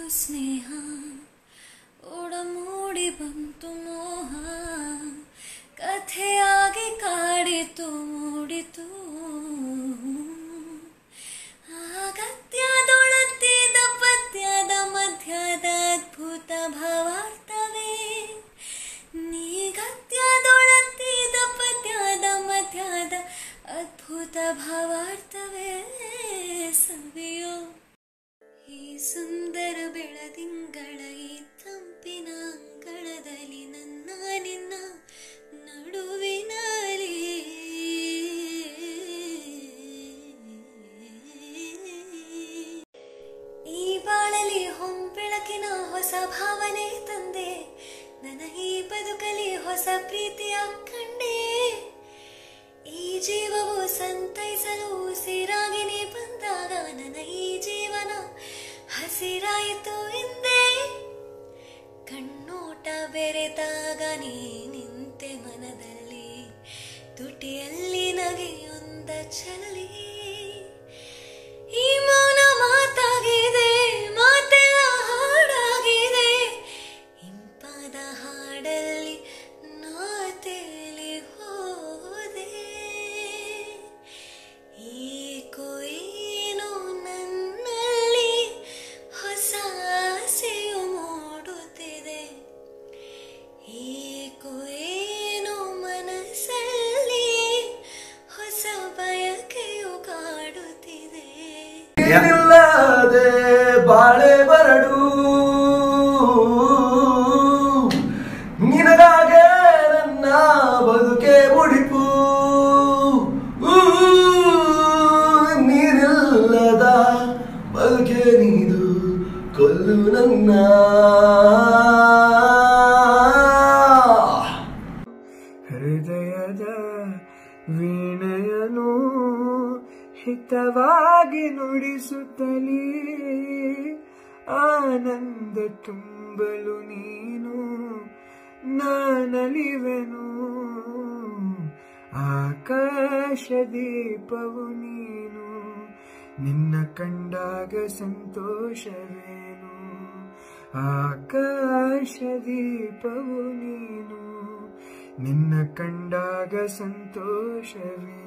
ಬಂತು ಸ್ನೇಹ ಒಡಮೂಡಿ ಬಂತು ಮೋಹ ಕಥೆಯಾಗಿ ಕಾಡಿತು ಮೂಡಿತು ಅಗತ್ಯದೊಳತಿದ ಪದ್ಯದ ಮಧ್ಯದ ಅದ್ಭುತ ಭಾವಾರ್ಥವೇ ನೀಗತ್ಯದೊಳತಿದ ಪದ್ಯದ ಮಧ್ಯದ ಅದ್ಭುತ ಭಾವಾರ್ಥವೇ ಸವಿಯೋ ಈ ಸುಂದರ ಬೆಳದಿಂಗಳ ಈ ತಂಪಿನ ಅಂಗಳದಲ್ಲಿ ನನ್ನ ನಿನ್ನ ನಡುವಿನಲ್ಲಿ ಈ ಬಾಳಲಿ ಹೊಂಬೆಳಕಿನ ಹೊಸ ಭಾವನೆ ತಂದೆ ನನ್ನ ಈ ಬದುಕಲಿ ಹೊಸ ಪ್ರೀತಿಯ ಕಂಡೆ ಈ ಜೀವವು ಸಂತೈಸಲು ಉಸಿರಾಗಿ ನೀ ಬಂದಾಗ ನನ್ನ ಈ ಜೀವನ ಹಸಿರಾಯಿತು ಹಿಂದೆ ಕಣ್ಣೋಟ ಬೆರೆತಾಗ ನೀ ನಿಂತೆ ಮನದಲ್ಲಿ ತುಟಿಯಲ್ಲಿ ನಗೆಯೊಂದ ಚಲಲಿ ಈ ಮೌನ ಮಾತಾಗಿದೆ ಮಾತೆಲ್ಲ ಹಾಡಾಗಿದೆ ಇಂಪಾದ ಹಾಡಲ್ಲಿ ನಾ ತೇಲಿ ಹೋದೆ ಏಕೋ ಏನೋ ನನ್ನಲ್ಲಿ ಹೊಸ ಆಸೆಯು ಮೂಡುತ್ತಿದೆ ಏಕೋ ಏನೋ ಮನಸ್ಸಲ್ಲಿ ಹೊಸ ಬಯಕೆಯು ಕಾಡುತ್ತಿದೆ ಏನಿಲ್ಲದೆ ಬಾಳೆ ಬರಡು ನಿನಗಾಗೆ ನನ್ನ ಬದುಕೆ ಮುಡಿಪು ಊ, ನೀನಿಲ್ಲದ ಬದುಕೆ ನೀದು ಕೊಲ್ಲು ನನ್ನ ಹೃದಯದ ವೀಣೆಯನು ಹಿತವಾಗಿ ನುಡಿಸುತ್ತಲೇ ಆನಂದ ತುಂಬಲು ನೀನು ನಾನಲಿವೆನು ಆಕಾಶ ದೀಪವು ನೀನು ನಿನ್ನ ಕಂಡಾಗ ಸಂತೋಷವೇನು ಆಕಾಶ ದೀಪವು ನೀನು ನಿನ್ನ ಕಂಡಾಗ ಸಂತೋಷವೇ